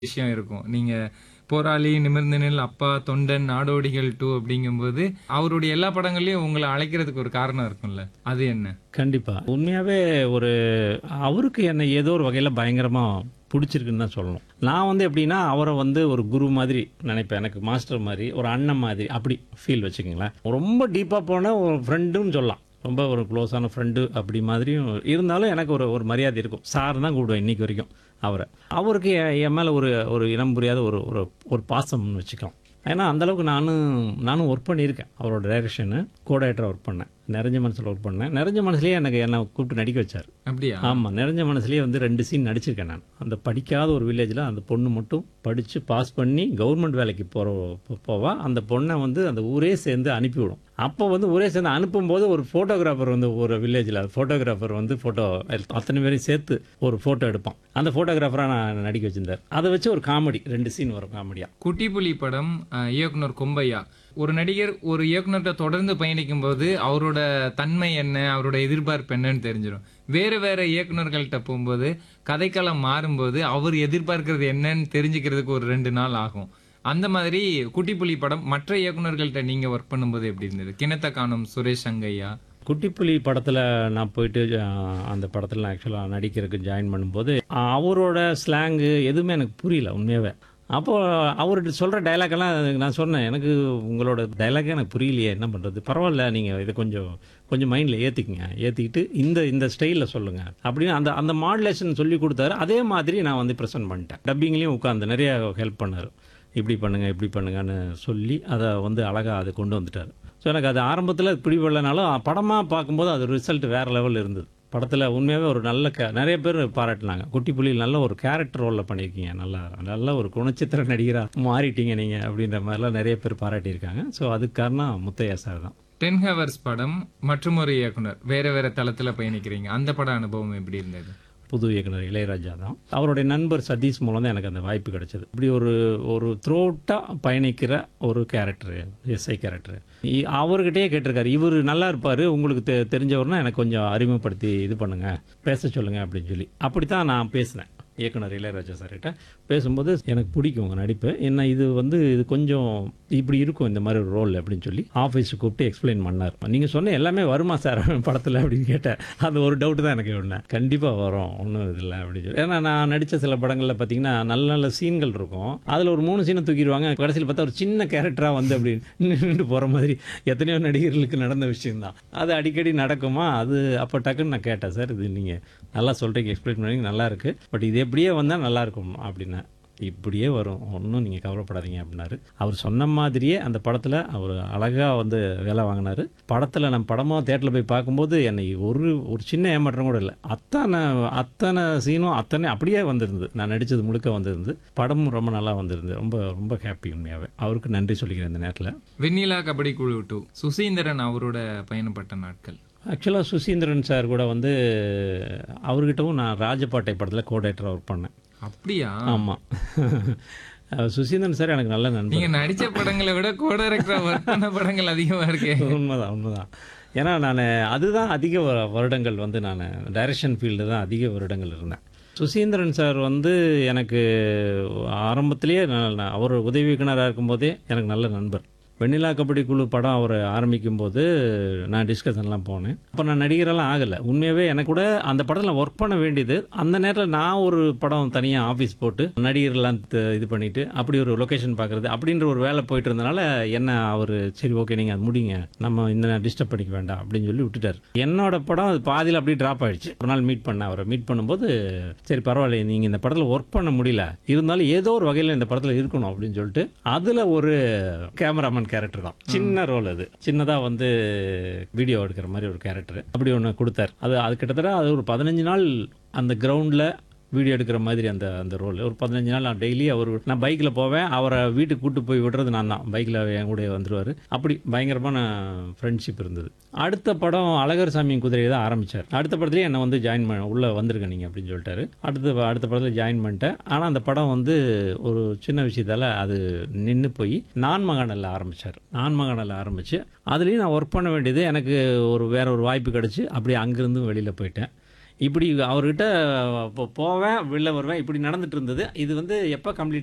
விஷயம் இருக்கும் நீங்க போராளி நிமிர்ந்த நெல் அப்பா தொண்டன் நாடோடிகள் டூ அப்படிங்கும்போது அவருடைய எல்லா படங்களையும் உங்களை அழைக்கிறதுக்கு ஒரு காரணம் இருக்கும்ல அது என்ன கண்டிப்பா உண்மையாவே ஒரு அவருக்கு என்னை ஏதோ ஒரு வகையில பயங்கரமா பிடிச்சிருக்குன்னு தான் சொல்லணும் நான் வந்து எப்படின்னா அவரை வந்து ஒரு குரு மாதிரி நினைப்பேன் எனக்கு மாஸ்டர் மாதிரி ஒரு அண்ணன் மாதிரி அப்படி ஃபீல் வச்சுக்கோங்களேன் ரொம்ப டீப்பாக போன ஒரு ஃப்ரெண்டுன்னு சொல்லலாம் ரொம்ப ஒரு க்ளோஸான ஃப்ரெண்டு அப்படி மாதிரியும் இருந்தாலும் எனக்கு ஒரு ஒரு மரியாதை இருக்கும் சார் தான் கூப்பிடுவேன் இன்னைக்கு வரைக்கும் அவரை அவருக்கு என் என் மேலே ஒரு ஒரு இனம் புரியாத ஒரு ஒரு ஒரு பாசம்னு வச்சுக்கலாம் ஏன்னா அந்தளவுக்கு நானும் நானும் ஒர்க் பண்ணியிருக்கேன் அவரோட டைரக்ஷனு கோடைரக்டராக ஒர்க் பண்ணேன் நிறைஞ்ச மனசில் ஒர்க் பண்ணேன் நிறைஞ்ச மனசுலேயே எனக்கு என்னை கூப்பிட்டு நடிக்க வச்சார் அப்படியா ஆமாம் நிறைஞ்ச மனசுலேயே வந்து ரெண்டு சீன் நடிச்சிருக்கேன் நான் அந்த படிக்காத ஒரு வில்லேஜில் அந்த பொண்ணு மட்டும் படித்து பாஸ் பண்ணி கவர்மெண்ட் வேலைக்கு போகிற போவா அந்த பொண்ணை வந்து அந்த ஊரே சேர்ந்து அனுப்பிவிடும் அப்போ வந்து ஊரே சேர்ந்து அனுப்பும்போது ஒரு ஃபோட்டோகிராஃபர் வந்து ஒரு வில்லேஜில் ஃபோட்டோகிராஃபர் வந்து ஃபோட்டோ அத்தனை பேரையும் சேர்த்து ஒரு ஃபோட்டோ எடுப்பான் அந்த ஃபோட்டோகிராஃபராக நான் நடிக்க வச்சிருந்தார் அதை வச்சு ஒரு காமெடி ரெண்டு சீன் வரும் காமெடியாக குட்டிப்புலி படம் அஹ், இயக்குனர் கொம்பையா ஒரு நடிகர் ஒரு இயக்குனர்கிட்ட தொடர்ந்து பயணிக்கும் போது அவரோட தன்மை என்ன அவரோட எதிர்பார்ப்பு என்னன்னு தெரிஞ்சிடும் வேற வேற இயக்குனர்கள்ட்ட போகும்போது கதைக்களம் மாறும்போது அவர் எதிர்பார்க்கிறது என்னன்னு தெரிஞ்சுக்கிறதுக்கு ஒரு ரெண்டு நாள் ஆகும் அந்த மாதிரி குட்டிப்புலி படம் மற்ற இயக்குனர்கள்ட்ட நீங்க ஒர்க் பண்ணும்போது எப்படி இருந்தது கிணத்த காணும் சுரேஷ் அங்கையா குட்டிப்புலி படத்தில் நான் போயிட்டு அஹ், அந்த படத்தில் நான் ஆக்சுவலாக நடிக்கிறதுக்கு ஜாயின் பண்ணும்போது அஹ், அவரோட ஸ்லாங்கு எதுவுமே எனக்கு புரியல உண்மையாகவே அப்போது அவர்கிட்ட சொல்கிற டைலாக்கெல்லாம் நான் சொன்னேன் எனக்கு உங்களோட டைலாக்கே எனக்கு புரியலையே என்ன பண்ணுறது பரவாயில்ல நீங்கள் இதை கொஞ்சம் கொஞ்சம் மைண்டில் ஏற்றிக்கங்க ஏற்றிக்கிட்டு இந்த இந்த ஸ்டைலில் சொல்லுங்கள் அப்படின்னு அந்த அந்த மாடுலேஷன் சொல்லி கொடுத்தாரு அதே மாதிரி நான் வந்து ப்ரெசென்ட் பண்ணிட்டேன் டப்பிங்லேயும் உட்காந்து நிறைய ஹெல்ப் பண்ணார் இப்படி பண்ணுங்க இப்படி பண்ணுங்கன்னு சொல்லி அதை வந்து அழகாக அதை கொண்டு வந்துட்டார் ஸோ எனக்கு அது ஆரம்பத்தில் பிடிபடலைனாலும் படமாக பார்க்கும்போது அது ரிசல்ட் வேறு லெவலில் இருந்தது படத்தில் உண்மையாகவே ஒரு நல்ல கே நிறைய பேர் பாராட்டினாங்க குட்டி புலியில் நல்ல ஒரு கேரக்டர் ரோலில் பண்ணியிருக்கீங்க நல்லா நல்ல ஒரு குணச்சித்திர நடிகராக மாறிட்டீங்க நீங்கள் அப்படின்ற மாதிரிலாம் நிறைய பேர் பாராட்டியிருக்காங்க ஸோ அதுக்கு காரணம் முத்தையா சார் தான் டென் ஹவர்ஸ் படம் மற்றும் ஒரு இயக்குனர் வேற வேற தளத்துல பயணிக்கிறீங்க அந்த பட அனுபவம் எப்படி இருந்தது புது இயக்குனர் இளையராஜா தான் அவருடைய நண்பர் சதீஷ் மூலம் தான் எனக்கு அந்த வாய்ப்பு கிடைச்சது இப்படி ஒரு ஒரு த்ரோட்டாக பயணிக்கிற ஒரு கேரக்டர் எஸ்ஐ கேரக்டர் அவர்கிட்டயே கேட்டிருக்காரு இவர் நல்லா இருப்பார் உங்களுக்கு தெ தெரிஞ்சவர்னா எனக்கு கொஞ்சம் அறிமுகப்படுத்தி இது பண்ணுங்க பேச சொல்லுங்க அப்படின்னு சொல்லி அப்படி தான் நான் பேசினேன் இயக்குனர் இளையராஜா சார்கிட்ட பேசும்போது எனக்கு பிடிக்கும் உங்கள் நடிப்பு என்ன இது வந்து இது கொஞ்சம் இப்படி இருக்கும் இந்த மாதிரி ஒரு ரோல் அப்படின்னு சொல்லி ஆஃபீஸுக்கு கூப்பிட்டு எக்ஸ்பிளைன் பண்ணார் நீங்கள் சொன்ன எல்லாமே வருமா சார் படத்தில் அப்படின்னு கேட்டேன் அந்த ஒரு டவுட் தான் எனக்கு ஒன்று கண்டிப்பாக வரும் ஒன்றும் இதில்லை அப்படின்னு சொல்லி ஏன்னா நான் நடித்த சில படங்களில் பார்த்தீங்கன்னா நல்ல நல்ல சீன்கள் இருக்கும் அதில் ஒரு மூணு சீனை தூக்கிடுவாங்க கடைசியில் பார்த்தா ஒரு சின்ன கேரக்டராக வந்து அப்படி நின்றுட்டு போகிற மாதிரி எத்தனையோ நடிகர்களுக்கு நடந்த விஷயம்தான் அது அடிக்கடி நடக்குமா அது அப்போ டக்குன்னு நான் கேட்டேன் சார் இது நீங்கள் நல்லா சொல்கிறீங்க எக்ஸ்பிளைன் பண்ணி நல்லா இருக்குது பட் இது எப்படியே வந்தால் நல்லா இருக்கும் அப்படின்னேன் இப்படியே வரும் ஒன்றும் நீங்கள் கவலைப்படாதீங்க அப்படின்னாரு அவர் சொன்ன மாதிரியே அந்த படத்தில் அவர் அழகாக வந்து வேலை வாங்கினார் படத்தில் நான் படமாக தேட்டரில் போய் பார்க்கும்போது என்னை ஒரு ஒரு சின்ன ஏமாற்றம் கூட இல்லை அத்தனை அத்தனை சீனும் அத்தனை அப்படியே வந்திருந்தது நான் நடித்தது முழுக்க வந்திருந்து படமும் ரொம்ப நல்லா வந்திருந்து ரொம்ப ரொம்ப ஹாப்பி உண்மையாகவே அவருக்கு நன்றி சொல்லிக்கிறேன் இந்த நேரத்தில் வெண்ணிலா கபடி குழு டூ சுசீந்திரன் அவரோட பயணப்பட்ட நாட்கள் ஆக்சுவலாக சுசீந்திரன் சார் கூட வந்து அவர்கிட்டவும் நான் ராஜபாட்டை படத்தில் கோடேட்டராக ஒர்க் பண்ணேன் அப்படியா ஆமாம் சுசீந்திரன் சார் எனக்கு நல்ல நண்பர் நீங்க நடிச்ச படங்களை விட கோ டைரக்டரா ஒர்க் பண்ண படங்கள் அதிகமா இருக்கே உண்மைதான் உண்மைதான் ஏன்னா நான் அதுதான் அதிக வ- வருடங்கள் வந்து நான் டைரக்ஷன் ஃபீல்டு தான் அதிக வருடங்கள் இருந்தேன் சுசீந்திரன் சார் வந்து எனக்கு ஆரம்பத்திலேயே நான் நான் அவர் உதவி இயக்குனராக இருக்கும்போதே எனக்கு நல்ல நண்பர் வெண்ணிலா கபடி குழு படம் அவர் ஆரம்பிக்கும் போது நான் டிஸ்கஷன்லாம் போனேன் அப்போ நான் நடிகரெல்லாம் ஆகலை உண்மையாகவே எனக்கு கூட அந்த படத்தில் ஒர்க் பண்ண வேண்டியது அந்த நேரத்தில் நான் ஒரு படம் தனியாக ஆஃபீஸ் போட்டு நடிகர்லாம் த- இது பண்ணிட்டு அப்படி ஒரு லொக்கேஷன் பார்க்குறது அப்படின்ற ஒரு வேலை போயிட்டு இருந்தனால என்ன அவர் சரி ஓகே நீங்கள் அது முடிங்க நம்ம இந்த டிஸ்டர்ப் பண்ணிக்க வேண்டாம் அப்படின்னு சொல்லி விட்டுட்டார் என்னோட படம் அது பாதியில் அப்படியே ட்ராப் ஆயிடுச்சு ஒரு நாள் மீட் பண்ணேன் அவரை மீட் பண்ணும்போது சரி பரவாயில்ல நீங்கள் இந்த படத்தில் ஒர்க் பண்ண முடியல இருந்தாலும் ஏதோ ஒரு வகையில் இந்த படத்தில் இருக்கணும் அப்படின்னு சொல்லிட்டு அதில் ஒரு கேமராமேன் கேரக்டர் தான் சின்ன ரோல் அது சின்னதாக வந்து வீடியோ எடுக்கிற மாதிரி ஒரு கேரக்டர் அப்படி ஒன்று கொடுத்தார் அது அது கிட்டத்தட்ட அது ஒரு பதினஞ்சு நாள் அந்த கிரவுண்டில் வீடியோ எடுக்கிற மாதிரி அந்த அந்த ரோல் ஒரு பதினஞ்சு நாள் நான் டெய்லி அவர் நான் பைக்கில் போவேன் அவரை வீட்டுக்கு கூட்டு போய் விடுறது நான் தான் பைக்கில் என் கூட வந்துருவார் அப்படி பயங்கரமான ஃப்ரெண்ட்ஷிப் இருந்தது அடுத்த படம் அழகர் சாமி குதிரையை தான் ஆரம்பித்தார் அடுத்த படத்துலேயே என்னை வந்து ஜாயின் பண்ண உள்ளே வந்திருக்க நீங்கள் அப்படின்னு சொல்லிட்டாரு அடுத்த அடுத்த படத்தில் ஜாயின் பண்ணிட்டேன் ஆனால் அந்த படம் வந்து ஒரு சின்ன விஷயத்தால் அது நின்று போய் நான் மகானல்ல ஆரம்பித்தார் நான் மகானல்ல ஆரம்பித்து அதுலேயும் நான் ஒர்க் பண்ண வேண்டியது எனக்கு ஒரு வேற ஒரு வாய்ப்பு கிடச்சி அப்படியே அங்கேருந்தும் வெளியில் போயிட்டேன் இப்படி அவர்கிட்ட போ- போவேன் வெளில வருவேன் இப்படி நடந்துட்டு இருந்தது இது வந்து எப்போ கம்ப்ளீட்